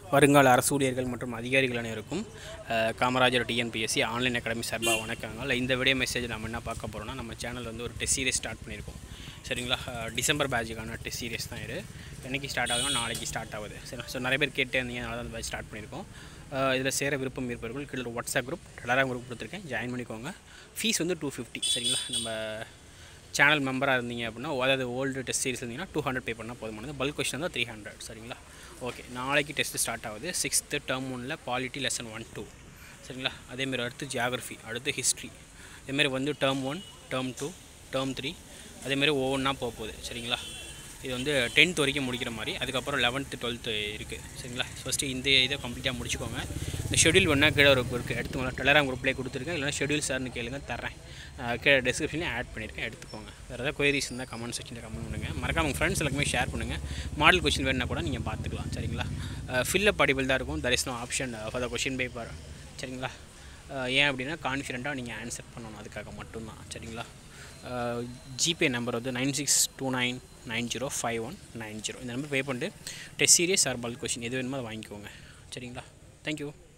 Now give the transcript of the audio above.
வருங்கால அரசு ஊழியர்கள் மற்றும் அதிகாரிகள் அனைவருக்கும் அஹ், காமராஜர் டிஎன்பிஎஸ்சி ஆன்லைன் அகாடமி சார்பாக வணக்கங்கள் இந்த வீடியோ மெசேஜ் நம்ம என்ன பார்க்க போகிறோம்னா நம்ம சேனல் வந்து ஒரு டெஸ்ட் சீரிஸ் ஸ்டார்ட் பண்ணியிருக்கோம் சரிங்களா அஹ், டிசம்பர் பேட்சுக்கான டெஸ்ட் சீரிஸ் தான் இது என்னைக்கு ஸ்டார்ட் ஆகுதுன்னா நாளைக்கு ஸ்டார்ட் ஆகுது சரி ஸோ நிறைய பேர் கேட்டே இருந்தீங்க அதனால தான் அந்த பேட்ச் ஸ்டார்ட் பண்ணியிருக்கோம் இதில் சேர விருப்பம் இருப்பவர்கள் கீழே ஒரு வாட்ஸ்அப் குரூப் டெலராம் குரூப் கொடுத்துருக்கேன் ஜாயின் பண்ணிக்கோங்க ஃபீஸ் வந்து டூ ஃபிஃப்டி சரிங்களா நம்ம சேனல் மெம்பராக இருந்தீங்க அப்படின்னா அதாவது ஓல்டு டெஸ்ட் சீரிஸ் இருந்தீங்கன்னா டூ ஹண்ட்ரட் பே பண்ணால் போதுமானது பல்க் கொஸ்டின் தான் த்ரீ ஹண்ட்ரட் சரிங்களா ஓகே நாளைக்கு டெஸ்ட் ஸ்டார்ட் ஆகுது சிக்ஸ்த்து டேர்ம் ஒன்னில் பாலிட்டி லெசன் ஒன் டூ சரிங்களா அதேமாரி அடுத்து ஜியாகிரஃபி அடுத்து ஹிஸ்ட்ரி இதேமாரி வந்து term one term two term three அதேமாரி ஒவ்வொன்றா போக போகுது சரிங்களா இது வந்து டென்த் வரைக்கும் முடிக்கிற மாதிரி அதுக்கப்புறம் லெவன்த்து டுவெல்த்து இருக்குது சரிங்களா ஃபஸ்ட்டு இந்த இதை கம்ப்ளீட்டாக முடிச்சுக்கோங்க இந்த ஷெடியூல் வேணால் கீழே ஒரு இருக்குது எடுத்துக்கோங்க டெலராம் குரூப்லேயே கொடுத்துருக்கேன் இல்லைனா ஷெடியூல் சார்னு கேளுங்க தரேன் அஹ் கீழே டிஸ்கிரிப்ஷன்லேயும் ஆட் பண்ணியிருக்கேன் எடுத்துக்கோங்க வேறு ஏதாவது கொயரிஸ் இருந்தால் கமெண்ட் செக்ஷனில் கமெண்ட் பண்ணுங்கள் மறக்காம உங்கள் ஃப்ரெண்ட்ஸ் எல்லாருக்குமே ஷேர் பண்ணுங்கள் மாடல் கொஸ்டின் வேணுன்னா கூட நீங்கள் பார்த்துக்கலாம் சரிங்களா ஃபில்லப் படிபிள் தான் இருக்கும் there is no option for the question paper சரிங்களா அஹ் ஏன் அப்படின்னா கான்ஃபிடென்ட்டாக நீங்கள் ஆன்சர் பண்ணணும் அதுக்காக மட்டும்தான் சரிங்களா ஜிபே நம்பர் வந்து nine six two nine nine zero five one nine zero இந்த நம்பர் பே பண்ணிட்டு test series or bulk question எது வேணுமோ அதை வாங்கிக்கோங்க சரிங்களா தேங்க்யூ